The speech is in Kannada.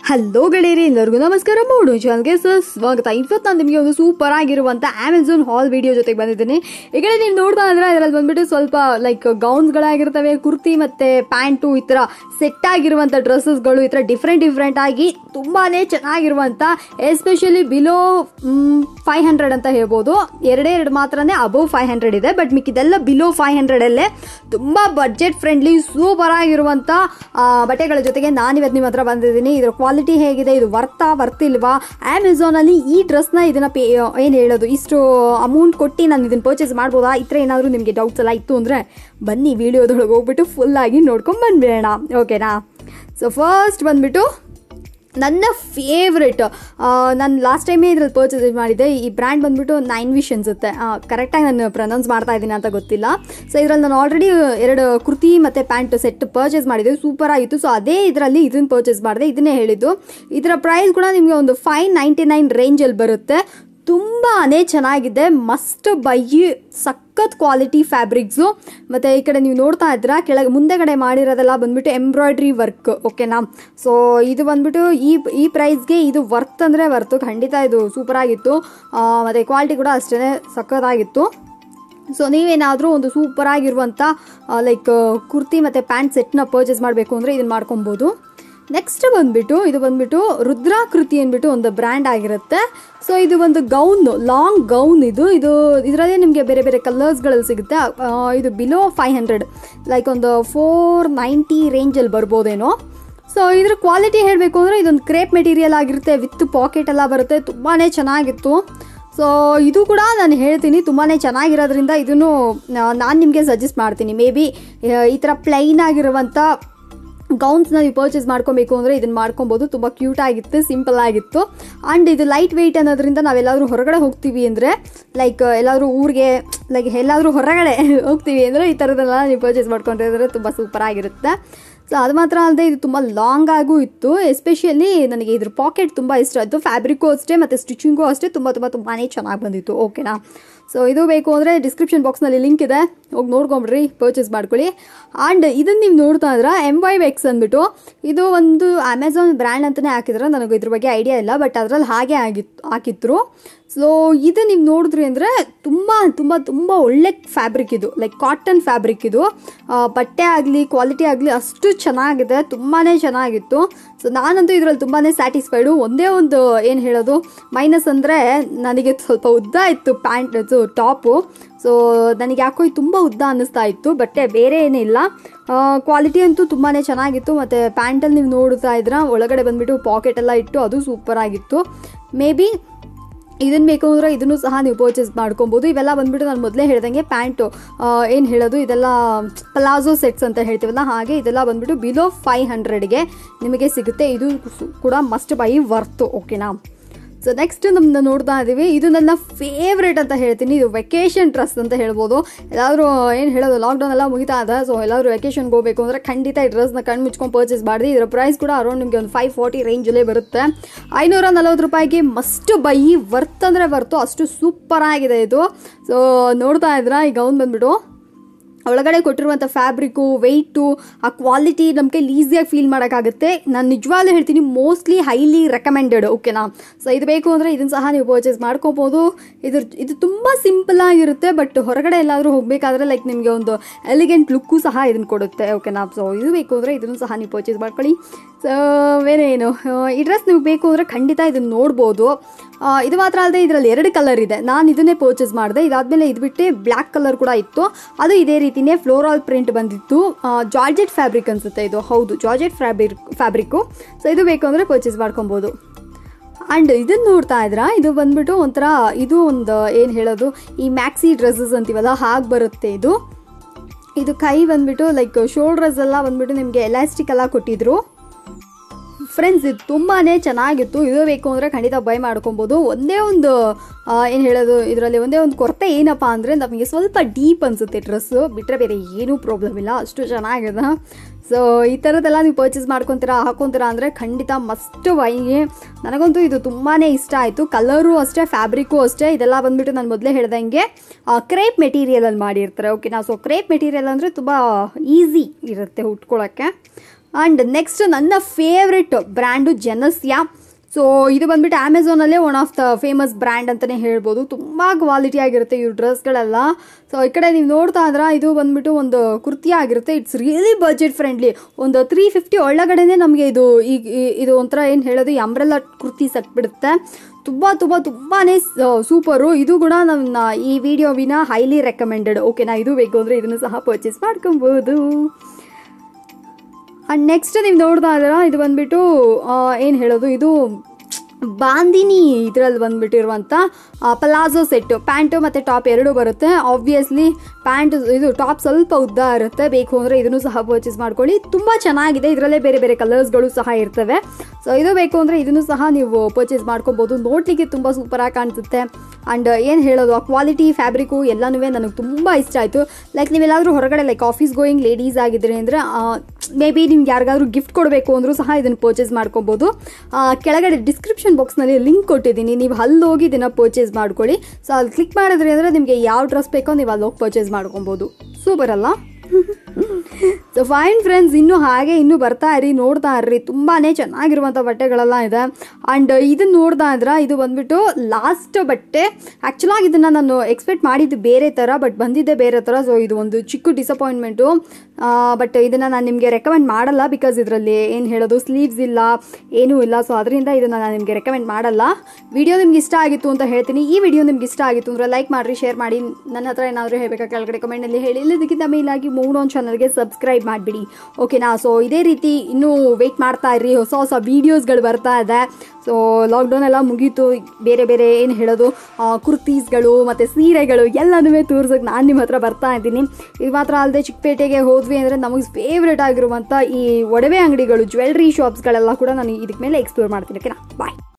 ಹಲೋ ಗೆಳೆಯರಿ ಎಲ್ಲರಿಗೂ ನಮಸ್ಕಾರ ಮೂಡು ಚಾನಲ್ಗೆ ಸರ್ ಸ್ವಾಗತ ಇವತ್ತು ನಾನು ನಿಮಗೆ ಒಂದು ಸೂಪರ್ ಆಗಿರುವಂಥ ಅಮೆಝಾನ್ ಹಾಲ್ ವಿಡಿಯೋ ಜೊತೆಗೆ ಬಂದಿದ್ದೀನಿ ಈಗ ನೀವು ನೋಡ್ತಾ ಅಂದ್ರೆ ಅದರಲ್ಲಿ ಬಂದ್ಬಿಟ್ಟು ಸ್ವಲ್ಪ ಲೈಕ್ ಗೌನ್ಸ್ಗಳಾಗಿರ್ತವೆ ಕುರ್ತಿ ಮತ್ತೆ ಪ್ಯಾಂಟು ಈ ಥರ ಸೆಟ್ ಆಗಿರುವಂಥ ಡ್ರೆಸ್ಸಸ್ಗಳು ಈ ಥರ ಡಿಫ್ರೆಂಟ್ ಡಿಫ್ರೆಂಟ್ ಆಗಿ ತುಂಬಾನೇ ಚೆನ್ನಾಗಿರುವಂಥ ಎಸ್ಪೆಷಲಿ ಬಿಲೋ ಫೈವ್ ಹಂಡ್ರೆಡ್ ಅಂತ ಹೇಳ್ಬೋದು ಎರಡೇ ಎರಡು ಮಾತ್ರನೇ ಅಬೌವ್ ಫೈವ್ ಹಂಡ್ರೆಡ್ ಇದೆ ಬಟ್ ಮಿಕ್ಕಿದೆಲ್ಲ ಬಿಲೋ ಫೈವ್ ಹಂಡ್ರೆಡಲ್ಲೇ ತುಂಬ ಬಡ್ಜೆಟ್ ಫ್ರೆಂಡ್ಲಿ ಸೂಪರ್ ಆಗಿರುವಂಥ ಆ, ಬಟ್ಟೆಗಳ ಜೊತೆಗೆ ನಾನು ಇವತ್ತು ನಿಮ್ಮ ಹತ್ರ ಬಂದಿದ್ದೀನಿ ಇದರ ಕ್ವಾಲಿಟಿ ಹೇಗಿದೆ ಇದು ವರ್ತಾ ವರ್ತಿಲ್ವಾ ಅಮೆಝಾನಲ್ಲಿ ಈ ಡ್ರೆಸ್ನ ಇದನ್ನ ಪೇ ಏನು ಹೇಳೋದು ಇಷ್ಟು ಅಮೌಂಟ್ ಕೊಟ್ಟು ನಾನು ಇದನ್ನು ಪರ್ಚೇಸ್ ಮಾಡ್ಬೋದಾ ಈ ಥರ ಏನಾದರೂ ನಿಮಗೆ ಡೌಟ್ಸ್ ಎಲ್ಲ ಇತ್ತು ಅಂದರೆ ಬನ್ನಿ ವಿಡಿಯೋದೊಳಗೆ ಹೋಗ್ಬಿಟ್ಟು ಫುಲ್ಲಾಗಿ ನೋಡ್ಕೊಂಡು ಬಂದ್ಬಿಡೋಣ ಓಕೆನಾ ಸೊ ಫಸ್ಟ್ ಬಂದ್ಬಿಟ್ಟು ನನ್ನ ಫೇವ್ರೆಟ್ ನಾನು ಲಾಸ್ಟ್ ಟೈಮೇ ಇದ್ರಲ್ಲಿ ಪರ್ಚೇಸ್ ಮಾಡಿದ್ದೆ ಈ ಬ್ರ್ಯಾಂಡ್ ಬಂದ್ಬಿಟ್ಟು ನೈನ್ ವಿಶ್ ಅನ್ಸುತ್ತೆ ಕರೆಕ್ಟಾಗಿ ನಾನು ಪ್ರನೌನ್ಸ್ ಮಾಡ್ತಾ ಇದ್ದೀನಿ ಅಂತ ಗೊತ್ತಿಲ್ಲ ಸೊ ಇದರಲ್ಲಿ ನಾನು ಆಲ್ರೆಡಿ ಎರಡು ಕುರ್ತಿ ಮತ್ತು ಪ್ಯಾಂಟ್ ಸೆಟ್ ಪರ್ಚೇಸ್ ಮಾಡಿದ್ದೆ ಸೂಪರ್ ಆಗಿತ್ತು ಸೊ ಅದೇ ಇದರಲ್ಲಿ ಇದನ್ನು ಪರ್ಚೇಸ್ ಮಾಡಿದೆ ಇದನ್ನೇ ಹೇಳಿದ್ದು ಇದರ ಪ್ರೈಸ್ ಕೂಡ ನಿಮಗೆ ಒಂದು ಫೈವ್ ನೈಂಟಿ ನೈನ್ ರೇಂಜಲ್ಲಿ ಬರುತ್ತೆ ತುಂಬಾ ಚೆನ್ನಾಗಿದೆ ಮಸ್ಟ್ ಬೈ ಸಖತ್ ಕ್ವಾಲಿಟಿ ಫ್ಯಾಬ್ರಿಕ್ಸು ಮತ್ತು ಈ ಕಡೆ ನೀವು ನೋಡ್ತಾ ಇದ್ದೀರಾ ಕೆಳಗೆ ಮುಂದೆಗಡೆ ಮಾಡಿರೋದೆಲ್ಲ ಬಂದ್ಬಿಟ್ಟು ಎಂಬ್ರಾಯ್ಡ್ರಿ ವರ್ಕ್ ಓಕೆನಾ ಸೊ ಇದು ಬಂದ್ಬಿಟ್ಟು ಈ ಈ ಪ್ರೈಸ್ಗೆ ಇದು ವರ್ತ್ ಅಂದರೆ ವರ್ತು ಖಂಡಿತ ಇದು ಸೂಪರ್ ಆಗಿತ್ತು ಮತ್ತು ಕ್ವಾಲಿಟಿ ಕೂಡ ಅಷ್ಟೇ ಸಖತ್ತಾಗಿತ್ತು ಸೊ ನೀವೇನಾದರೂ ಒಂದು ಸೂಪರ್ ಆಗಿರುವಂಥ ಲೈಕ್ ಕುರ್ತಿ ಮತ್ತು ಪ್ಯಾಂಟ್ ಸೆಟ್ನ ಪರ್ಚೇಸ್ ಮಾಡಬೇಕು ಅಂದರೆ ಇದನ್ನು ಮಾಡ್ಕೊಬೋದು ನೆಕ್ಸ್ಟ್ ಬಂದ್ಬಿಟ್ಟು ಇದು ಬಂದ್ಬಿಟ್ಟು ರುದ್ರಾಕೃತಿ ಅಂದ್ಬಿಟ್ಟು ಒಂದು ಬ್ರ್ಯಾಂಡ್ ಆಗಿರುತ್ತೆ ಸೊ ಇದು ಒಂದು ಗೌನ್ ಲಾಂಗ್ ಗೌನ್ ಇದು ಇದು ಇದರಲ್ಲೇ ನಿಮಗೆ ಬೇರೆ ಬೇರೆ ಕಲರ್ಸ್ಗಳಲ್ಲಿ ಸಿಗುತ್ತೆ ಆ, ಇದು ಬಿಲೋ ಫೈವ್ ಹಂಡ್ರೆಡ್ ಲೈಕ್ ಒಂದು ಫೋರ್ ನೈಂಟಿ ರೇಂಜಲ್ಲಿ ಬರ್ಬೋದೇನೋ ಸೊ ಇದ್ರ ಕ್ವಾಲಿಟಿ ಹೇಳಬೇಕು ಅಂದರೆ ಇದೊಂದು ಕ್ರೇಪ್ ಮೆಟೀರಿಯಲ್ ಆಗಿರುತ್ತೆ ವಿತ್ ಪಾಕೆಟ್ ಎಲ್ಲ ಬರುತ್ತೆ ತುಂಬಾ ಚೆನ್ನಾಗಿತ್ತು ಸೊ ಇದು ಕೂಡ ನಾನು ಹೇಳ್ತೀನಿ ತುಂಬಾ ಚೆನ್ನಾಗಿರೋದ್ರಿಂದ ಇದನ್ನು ನಾನು ನಿಮಗೆ ಸಜೆಸ್ಟ್ ಮಾಡ್ತೀನಿ ಮೇ ಬಿ ಈ ಥರ ಪ್ಲೈನ್ ಆಗಿರುವಂಥ ಗೌನ್ಸ್ನ ನೀವು ಪರ್ಚೇಸ್ ಮಾಡ್ಕೊಬೇಕು ಅಂದರೆ ಇದನ್ನು ಮಾಡ್ಕೊಬೋದು ತುಂಬ ಕ್ಯೂಟ್ ಆಗಿತ್ತು ಸಿಂಪಲ್ ಆಗಿತ್ತು ಆ್ಯಂಡ್ ಇದು ಲೈಟ್ ವೆಯ್ಟ್ ಅನ್ನೋದ್ರಿಂದ ನಾವೆಲ್ಲಾದರೂ ಹೊರಗಡೆ ಹೋಗ್ತೀವಿ ಅಂದರೆ ಲೈಕ್ ಎಲ್ಲಾದರೂ ಊರಿಗೆ ಲೈಕ್ ಎಲ್ಲಾದರೂ ಹೊರಗಡೆ ಹೋಗ್ತೀವಿ ಅಂದರೆ ಈ ಥರದ್ದೆಲ್ಲ ನೀವು ಪರ್ಚೇಸ್ ಮಾಡ್ಕೊಂಡಿದ್ರೆ ತುಂಬ ಸೂಪರ್ ಆಗಿರುತ್ತೆ ಸೊ ಅದು ಮಾತ್ರ ಅಲ್ಲದೆ ಇದು ತುಂಬ ಲಾಂಗ್ ಆಗೂ ಇತ್ತು ಎಸ್ಪೆಷಲಿ ನನಗೆ ಇದ್ರ ಪಾಕೆಟ್ ತುಂಬ ಇಷ್ಟ ಆಯಿತು ಫ್ಯಾಬ್ರಿಕ್ಕು ಅಷ್ಟೇ ಮತ್ತು ಸ್ಟಿಚಿಂಗು ಅಷ್ಟೇ ತುಂಬ ತುಂಬ ತುಂಬಾ ಚೆನ್ನಾಗಿ ಬಂದಿತ್ತು ಓಕೆನಾ ಸೊ ಇದು ಬೇಕು ಅಂದರೆ ಡಿಸ್ಕ್ರಿಪ್ಷನ್ ಬಾಕ್ಸ್ನಲ್ಲಿ ಲಿಂಕ್ ಇದೆ ಹೋಗಿ ನೋಡ್ಕೊಂಬಿಡ್ರಿ ಪರ್ಚೇಸ್ ಮಾಡ್ಕೊಳ್ಳಿ ಆ್ಯಂಡ್ ಇದನ್ನು ನೀವು ನೋಡ್ತಾ ಇದ್ರೆ ಎಮ್ ವೈ ಎಕ್ಸ್ ಅಂದ್ಬಿಟ್ಟು ಇದು ಒಂದು ಅಮೆಝಾನ್ ಬ್ರ್ಯಾಂಡ್ ಅಂತಲೇ ಹಾಕಿದ್ರೆ ನನಗೆ ಇದ್ರ ಬಗ್ಗೆ ಐಡಿಯಾ ಇಲ್ಲ ಬಟ್ ಅದರಲ್ಲಿ ಹಾಗೆ ಆಗಿತ್ತು ಹಾಕಿದ್ರು ಸೊ ಇದು ನೀವು ನೋಡಿದ್ರಿ ಅಂದರೆ ತುಂಬ ತುಂಬ ತುಂಬ ಒಳ್ಳೆ ಫ್ಯಾಬ್ರಿಕ್ ಇದು ಲೈಕ್ ಕಾಟನ್ ಫ್ಯಾಬ್ರಿಕ್ ಇದು ಆ, ಬಟ್ಟೆ ಆಗಲಿ ಕ್ವಾಲಿಟಿ ಆಗಲಿ ಅಷ್ಟು ಚೆನ್ನಾಗಿದೆ ತುಂಬಾ ಚೆನ್ನಾಗಿತ್ತು ಸೊ ನಾನಂತೂ ಇದರಲ್ಲಿ ತುಂಬಾ ಸ್ಯಾಟಿಸ್ಫೈಡು ಒಂದೇ ಒಂದು ಏನು ಹೇಳೋದು ಮೈನಸ್ ಅಂದರೆ ನನಗೆ ಸ್ವಲ್ಪ ಉದ್ದ ಇತ್ತು ಪ್ಯಾಂಟ್ ಇದು ಟಾಪು ಸೊ ನನಗೆ ಯಾಕೋ ಇದು ತುಂಬ ಉದ್ದ ಅನ್ನಿಸ್ತಾ ಇತ್ತು ಬಟ್ಟೆ ಬೇರೆ ಏನಿಲ್ಲ ಕ್ವಾಲಿಟಿ ಅಂತೂ ತುಂಬಾ ಚೆನ್ನಾಗಿತ್ತು ಮತ್ತು ಪ್ಯಾಂಟಲ್ಲಿ ನೀವು ನೋಡ್ತಾ ಇದ್ರ ಒಳಗಡೆ ಬಂದುಬಿಟ್ಟು ಪಾಕೆಟ್ ಎಲ್ಲ ಇಟ್ಟು ಅದು ಸೂಪರ್ ಆಗಿತ್ತು ಮೇ ಬಿ ಇದನ್ನು ಬೇಕು ಅಂದರೆ ಇದನ್ನು ಸಹ ನೀವು ಪರ್ಚೇಸ್ ಮಾಡ್ಕೊಬೋದು ಇವೆಲ್ಲ ಬಂದ್ಬಿಟ್ಟು ನಾನು ಮೊದಲೇ ಹೇಳ್ದಂಗೆ ಪ್ಯಾಂಟು ಏನು ಹೇಳೋದು ಇದೆಲ್ಲ ಪ್ಲಾಜೋ ಸೆಟ್ಸ್ ಅಂತ ಹೇಳ್ತೀವಲ್ಲ ಹಾಗೆ ಇದೆಲ್ಲ ಬಂದ್ಬಿಟ್ಟು ಬಿಲೋ ಫೈವ್ ಹಂಡ್ರೆಡ್ಗೆ ನಿಮಗೆ ಸಿಗುತ್ತೆ ಇದು ಸು- ಕೂಡ ಮಸ್ಟ್ ಬೈ ವರ್ತು ಓಕೆನಾ ಸೊ ನೆಕ್ಸ್ಟ್ ನಮ್ಮನ್ನ ನೋಡ್ತಾ ಇದ್ದೀವಿ ಇದು ನನ್ನ ಫೇವ್ರೇಟ್ ಅಂತ ಹೇಳ್ತೀನಿ ಇದು ವೆಕೇಶನ್ ಡ್ರೆಸ್ ಅಂತ ಹೇಳ್ಬೋದು ಎಲ್ಲಾದರೂ ಏನು ಹೇಳೋದು ಲಾಕ್ಡೌನ್ ಎಲ್ಲ ಮುಗಿತಾ ಇದೆ ಸೊ ಎಲ್ಲಾದರೂ ವೆಕೇಶನ್ಗೆ ಹೋಗಬೇಕು ಅಂದರೆ ಖಂಡಿತ ಈ ಡ್ರೆಸ್ನ ಕಣ್ಣು ಮುಚ್ಕೊಂಡು ಪರ್ಚೇಸ್ ಮಾಡಿ ಇದರ ಪ್ರೈಸ್ ಕೂಡ ಅರೌಂಡ್ ನಿಮಗೆ ಒಂದು ಫೈವ್ ಫಾರ್ಟಿ ರೇಂಜಲ್ಲೇ ಬರುತ್ತೆ ಐನೂರ ನಲ್ವತ್ತು ರೂಪಾಯಿಗೆ ಮಸ್ಟ್ ಬೈ ವರ್ತ್ ಅಂದರೆ ವರ್ತು ಅಷ್ಟು ಸೂಪರ್ ಆಗಿದೆ ಇದು ಸೊ ನೋಡ್ತಾ ಇದ್ರಾ ಈ ಗೌನ್ ಬಂದ್ಬಿಟ್ಟು ಒಳಗಡೆ ಕೊಟ್ಟಿರುವಂಥ ಫ್ಯಾಬ್ರಿಕ್ಕು ವೆಯ್ಟು ಆ ಕ್ವಾಲಿಟಿ ನಮ್ಮ ಕೈಲಿ ಈಸಿಯಾಗಿ ಫೀಲ್ ಮಾಡೋಕ್ಕಾಗುತ್ತೆ ನಾನು ನಿಜವಾಗ್ಲೂ ಹೇಳ್ತೀನಿ ಮೋಸ್ಟ್ಲಿ ಹೈಲಿ ರೆಕಮೆಂಡೆಡ್ ಓಕೆನಾ ಸೊ ಇದು ಬೇಕು ಅಂದರೆ ಇದನ್ನು ಸಹ ನೀವು ಪರ್ಚೇಸ್ ಮಾಡ್ಕೋಬೋದು ಇದ್ರ ಇದು ತುಂಬ ಸಿಂಪಲ್ ಆಗಿರುತ್ತೆ ಬಟ್ ಹೊರಗಡೆ ಎಲ್ಲಾದರೂ ಹೋಗಬೇಕಾದ್ರೆ ಲೈಕ್ ನಿಮಗೆ ಒಂದು ಎಲಿಗೆಂಟ್ ಲುಕ್ಕು ಸಹ ಇದನ್ನು ಕೊಡುತ್ತೆ ಓಕೆನಾ ಸೊ ಇದು ಬೇಕು ಅಂದರೆ ಇದನ್ನು ಸಹ ನೀವು ಪರ್ಚೇಸ್ ಮಾಡ್ಕೊಳ್ಳಿ ಸೊ ಬೇರೆ ಏನು ಆ, ಈ ಡ್ರೆಸ್ ನೀವು ಬೇಕು ಅಂದರೆ ಖಂಡಿತ ಇದನ್ನು ನೋಡ್ಬೋದು ಆ, ಇದು ಮಾತ್ರ ಅಲ್ಲದೆ ಇದರಲ್ಲಿ ಎರಡು ಕಲರ್ ಇದೆ ನಾನು ಇದನ್ನೇ ಪರ್ಚೇಸ್ ಮಾಡಿದೆ ಇದಾದಮೇಲೆ ಇದು ಬಿಟ್ಟು ಬ್ಲ್ಯಾಕ್ ಕಲರ್ ಕೂಡ ಇತ್ತು ಅದು ಇದೇ ರೀತಿನೇ ಫ್ಲೋರಾಲ್ ಪ್ರಿಂಟ್ ಬಂದಿತ್ತು ಜಾರ್ಜೆಟ್ ಫ್ಯಾಬ್ರಿಕ್ ಅನಿಸುತ್ತೆ ಇದು ಹೌದು ಜಾರ್ಜೆಟ್ ಫ್ಯಾಬ್ರಿಕ್ ಫ್ಯಾಬ್ರಿಕ್ಕು ಸೊ ಇದು ಬೇಕು ಅಂದರೆ ಪರ್ಚೇಸ್ ಮಾಡ್ಕೊಬೋದು ಆ್ಯಂಡ್ ಇದನ್ನು ನೋಡ್ತಾ ಇದ್ರಾ ಇದು ಬಂದ್ಬಿಟ್ಟು ಒಂಥರ ಇದು ಒಂದು ಏನು ಹೇಳೋದು ಈ ಮ್ಯಾಕ್ಸಿ ಡ್ರೆಸ್ಸಸ್ ಅಂತೀವಲ್ಲ ಹಾಗೆ ಬರುತ್ತೆ ಇದು ಇದು ಕೈ ಬಂದ್ಬಿಟ್ಟು ಲೈಕ್ ಶೋಲ್ಡ್ರಸ್ ಎಲ್ಲ ಬಂದ್ಬಿಟ್ಟು ನಿಮಗೆ ಎಲಾಸ್ಟಿಕ್ ಎಲ್ಲ ಕೊಟ್ಟಿದ್ರು ಫ್ರೆಂಡ್ಸ್ ಇದು ತುಂಬಾ ಚೆನ್ನಾಗಿತ್ತು ಇದು ಬೇಕು ಅಂದರೆ ಖಂಡಿತ ಬೈ ಮಾಡ್ಕೊಬೋದು ಒಂದೇ ಒಂದು ಏನು ಹೇಳೋದು ಇದರಲ್ಲಿ ಒಂದೇ ಒಂದು ಕೊರತೆ ಏನಪ್ಪ ಅಂದರೆ ನಮಗೆ ಸ್ವಲ್ಪ ಡೀಪ್ ಅನಿಸುತ್ತೆ ಡ್ರೆಸ್ಸು ಬಿಟ್ಟರೆ ಬೇರೆ ಏನೂ ಪ್ರಾಬ್ಲಮ್ ಇಲ್ಲ ಅಷ್ಟು ಚೆನ್ನಾಗಿದೆ ಸೊ ಈ ಥರದ್ದೆಲ್ಲ ನೀವು ಪರ್ಚೇಸ್ ಮಾಡ್ಕೊತೀರಾ ಹಾಕೊತೀರಾ ಅಂದರೆ ಖಂಡಿತ ಮಸ್ಟ್ ಬೈಗೆ ನನಗಂತೂ ಇದು ತುಂಬಾ ಇಷ್ಟ ಆಯಿತು ಕಲರು ಅಷ್ಟೇ ಫ್ಯಾಬ್ರಿಕ್ಕು ಅಷ್ಟೇ ಇದೆಲ್ಲ ಬಂದ್ಬಿಟ್ಟು ನಾನು ಮೊದಲೇ ಹೇಳ್ದಂಗೆ ಕ್ರೇಪ್ ಮೆಟೀರಿಯಲಲ್ಲಿ ಮಾಡಿರ್ತಾರೆ ಓಕೆನಾ ಸೊ ಕ್ರೇಪ್ ಮೆಟೀರಿಯಲ್ ಅಂದರೆ ತುಂಬ ಈಸಿ ಇರುತ್ತೆ ಉಟ್ಕೊಳ್ಳೋಕ್ಕೆ ಆ್ಯಂಡ್ ನೆಕ್ಸ್ಟ್ ನನ್ನ ಫೇವ್ರೆಟ್ ಬ್ರ್ಯಾಂಡು ಜನಸ್ಯಾ ಸೊ ಇದು ಬಂದ್ಬಿಟ್ಟು ಅಮೆಝಾನಲ್ಲೇ one of the famous brand ಅಂತಲೇ ಹೇಳ್ಬೋದು ತುಂಬ ಕ್ವಾಲಿಟಿ ಆಗಿರುತ್ತೆ ಇವ್ರ ಡ್ರೆಸ್ಗಳೆಲ್ಲ ಸೊ ಈ ಕಡೆ ನೀವು ನೋಡ್ತಾ ಇದ್ರೆ ಇದು ಬಂದ್ಬಿಟ್ಟು ಒಂದು ಕುರ್ತಿ ಆಗಿರುತ್ತೆ ಇಟ್ಸ್ ರಿಯಲಿ ಬಜೆಟ್ ಫ್ರೆಂಡ್ಲಿ ಒಂದು ತ್ರೀ ಫಿಫ್ಟಿ ಒಳಗಡೆನೆ ನಮಗೆ ಇದು ಈಗ ಈ- ಇದು ಒಂಥರ ಏನು ಹೇಳೋದು ಈ ಅಂಬ್ರೆಲ್ಲ ಕುರ್ತಿ ಸಿಕ್ಬಿಡುತ್ತೆ ತುಂಬ ತುಂಬ ತುಂಬಾ ಸೂಪರು ಇದು ಕೂಡ ನನ್ನ ಈ ವಿಡಿಯೋವಿನ ಹೈಲಿ ರೆಕಮೆಂಡೆಡ್ ಓಕೆನಾ ಇದು ಬೇಕು ಅಂದರೆ ಇದನ್ನು ಸಹ ಪರ್ಚೇಸ್ ಮಾಡ್ಕೊಬೋದು ಆ್ಯಂಡ್ ನೆಕ್ಸ್ಟ್ ನೀವು ನೋಡ್ತಾ ಇದ್ದೀರಾ ಇದು ಬಂದ್ಬಿಟ್ಟು ಏನು ಹೇಳೋದು ಇದು ಬಾಂದಿನಿ ಇದರಲ್ಲಿ ಬಂದ್ಬಿಟ್ಟಿರುವಂಥ ಪಲಾಜೋ ಸೆಟ್ಟು ಪ್ಯಾಂಟು ಮತ್ತು ಟಾಪ್ ಎರಡೂ ಬರುತ್ತೆ ಆಬ್ವಿಯಸ್ಲಿ ಪ್ಯಾಂಟ್ ಇದು ಟಾಪ್ ಸ್ವಲ್ಪ ಉದ್ದ ಇರುತ್ತೆ ಬೇಕು ಅಂದರೆ ಇದನ್ನು ಸಹ ಪರ್ಚೇಸ್ ಮಾಡ್ಕೊಳ್ಳಿ ತುಂಬ ಚೆನ್ನಾಗಿದೆ ಇದರಲ್ಲೇ ಬೇರೆ ಬೇರೆ ಕಲರ್ಸ್ಗಳು ಸಹ ಇರ್ತವೆ ಸೊ ಇದು ಬೇಕು ಅಂದರೆ ಇದನ್ನು ಸಹ ನೀವು ಪರ್ಚೇಸ್ ಮಾಡ್ಕೊಬೋದು ನೋಡಲಿಕ್ಕೆ ತುಂಬ ಸೂಪರಾಗಿ ಕಾಣಿಸುತ್ತೆ ಆ್ಯಂಡ್ ಏನು ಹೇಳೋದು ಆ ಕ್ವಾಲಿಟಿ ಫ್ಯಾಬ್ರಿಕು ಎಲ್ಲನೂ ನನಗೆ ತುಂಬ ಇಷ್ಟ ಆಯಿತು ಲೈಕ್ ನೀವೆಲ್ಲಾದರೂ ಹೊರಗಡೆ ಲೈಕ್ ಆಫೀಸ್ ಗೋಯಿಂಗ್ ಲೇಡೀಸ್ ಆಗಿದ್ರೆ ಅಂದರೆ ಮೇ ಬಿ ನಿಮ್ಗೆ ಯಾರಿಗಾದ್ರೂ ಗಿಫ್ಟ್ ಕೊಡಬೇಕು ಅಂದರೂ ಸಹ ಇದನ್ನು ಪರ್ಚೇಸ್ ಮಾಡ್ಕೊಬೋದು ಆ, ಕೆಳಗಡೆ ಡಿಸ್ಕ್ರಿಪ್ಷನ್ ಬಾಕ್ಸ್ನಲ್ಲಿ ಲಿಂಕ್ ಕೊಟ್ಟಿದ್ದೀನಿ ನೀವು ಅಲ್ಲಿ ಹೋಗಿ ಇದನ್ನು ಪರ್ಚೇಸ್ ಮಾಡ್ಕೊಳ್ಳಿ ಸೊ ಅಲ್ಲಿ ಕ್ಲಿಕ್ ಮಾಡಿದ್ರಿ ಅಂದರೆ ನಿಮಗೆ ಯಾವ ಡ್ರೆಸ್ ಬೇಕೋ ನೀವು ಅಲ್ಲಿ ಹೋಗಿ ಪರ್ಚೇಸ್ ಮಾಡ್ಕೊಬೋದು ಸೂಪರ್ ಅಲ್ಲ ಸೊ ಫೈನ್ ಫ್ರೆಂಡ್ಸ್ ಇನ್ನೂ ಹಾಗೆ ಇನ್ನೂ ಬರ್ತಾ ಇರಿ ನೋಡ್ತಾ ಇರ್ರಿ ತುಂಬಾ ಚೆನ್ನಾಗಿರುವಂಥ ಬಟ್ಟೆಗಳೆಲ್ಲ ಇದೆ ಆ್ಯಂಡ್ ಇದನ್ನು ನೋಡ್ತಾ ಇದ್ರೆ ಇದು ಬಂದ್ಬಿಟ್ಟು ಲಾಸ್ಟ್ ಬಟ್ಟೆ ಆ್ಯಕ್ಚುಲಾಗಿ ಇದನ್ನು ನಾನು ಎಕ್ಸ್ಪೆಕ್ಟ್ ಮಾಡಿದ್ದು ಬೇರೆ ಥರ ಬಟ್ ಬಂದಿದ್ದೆ ಬೇರೆ ಥರ ಸೊ ಇದು ಒಂದು ಚಿಕ್ಕ ಡಿಸಪಾಯಿಂಟ್ಮೆಂಟು ಬಟ್ ಇದನ್ನು ನಾನು ನಿಮಗೆ ರೆಕಮೆಂಡ್ ಮಾಡಲ್ಲ ಬಿಕಾಸ್ ಇದರಲ್ಲಿ ಏನು ಹೇಳೋದು ಸ್ಲೀವ್ಸ್ ಇಲ್ಲ ಏನೂ ಇಲ್ಲ ಸೊ ಅದರಿಂದ ಇದನ್ನು ನಾನು ನಿಮಗೆ ರೆಕಮೆಂಡ್ ಮಾಡಲ್ಲ ವಿಡಿಯೋ ನಿಮ್ಗೆ ಇಷ್ಟ ಆಗಿತ್ತು ಅಂತ ಹೇಳ್ತೀನಿ ಈ ವಿಡಿಯೋ ನಿಮ್ಗೆ ಇಷ್ಟ ಆಗಿತ್ತು ಅಂದರೆ ಲೈಕ್ ಮಾಡಿರಿ ಶೇರ್ ಮಾಡಿ ನನ್ನ ಹತ್ರ ಏನಾದರೂ ಹೇಳಬೇಕಾ ಕೆಳಗಡೆ ಕಮೆಂಟಲ್ಲಿ ಹೇಳಿ ಇಲ್ಲದಕ್ಕಿಂತ ಮೇಲಾಗಿ ಮೂಡೋನ್ ಚಾನಲ್ಗೆ ಸಬ್ಸ್ಕ್ರೈಬ್ ಮಾಡಿಬಿಡಿ ಓಕೆನಾ ಸೊ ಇದೇ ರೀತಿ ಇನ್ನೂ ವೆಯ್ಟ್ ಮಾಡ್ತಾ ಇರ್ರಿ ಹೊಸ ಹೊಸ ವೀಡಿಯೋಸ್ಗಳು ಬರ್ತಾ ಇದೆ ಸೊ ಲಾಕ್ಡೌನ್ ಎಲ್ಲ ಮುಗೀತು ಬೇರೆ ಬೇರೆ ಏನು ಹೇಳೋದು ಆ, ಕುರ್ತೀಸ್ಗಳು ಮತ್ತು ಸೀರೆಗಳು ಎಲ್ಲನೂ ತೋರ್ಸೋಕೆ ನಾನು ನಿಮ್ಮ ಹತ್ರ ಬರ್ತಾ ಇದ್ದೀನಿ ಇದು ಮಾತ್ರ ಅಲ್ಲದೆ ಚಿಕ್ಕಪೇಟೆಗೆ ಹೋದ್ವಿ ಅಂದರೆ ನಮಗೆ ಫೇವ್ರೇಟ್ ಆಗಿರುವಂಥ ಈ ಒಡವೆ ಅಂಗಡಿಗಳು ಜ್ಯುವೆಲ್ರಿ ಶಾಪ್ಸ್ಗಳೆಲ್ಲ ಕೂಡ ನಾನು ಇದಕ್ಕೆ ಮೇಲೆ ಎಕ್ಸ್ಪ್ಲೋರ್ ಮಾಡ್ತೀನಿ ಓಕೆನಾ ಬಾಯ್